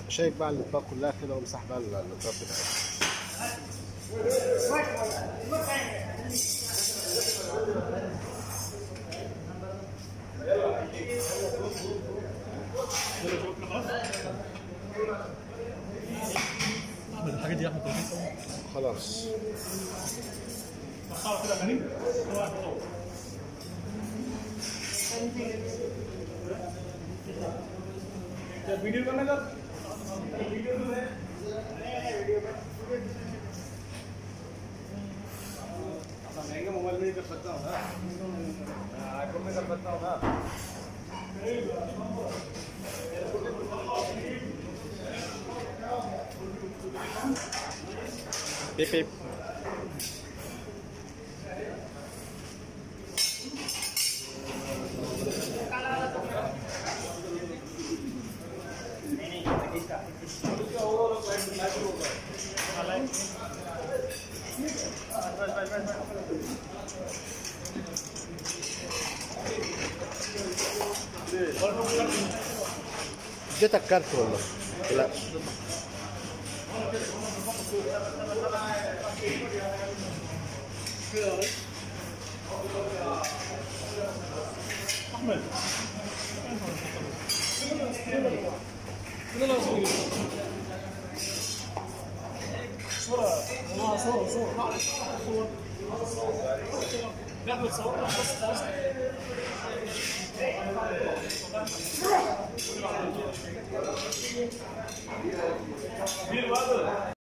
شايف بقى الاطباق كلها كده ومسح بقى الاطباق بتاعتها احمد الحاجات دي يا احمد توفيق خلاص طلع كده غريب वीडियो करने का महंगे मोबाइल में ही कर सकता हूँ ना आईफोन में कर सकता हूँ ना Beep beep. اديتك كارت والله لا احمد صورة والله صورة صورة صورة لا احمد صورنا بس خلاص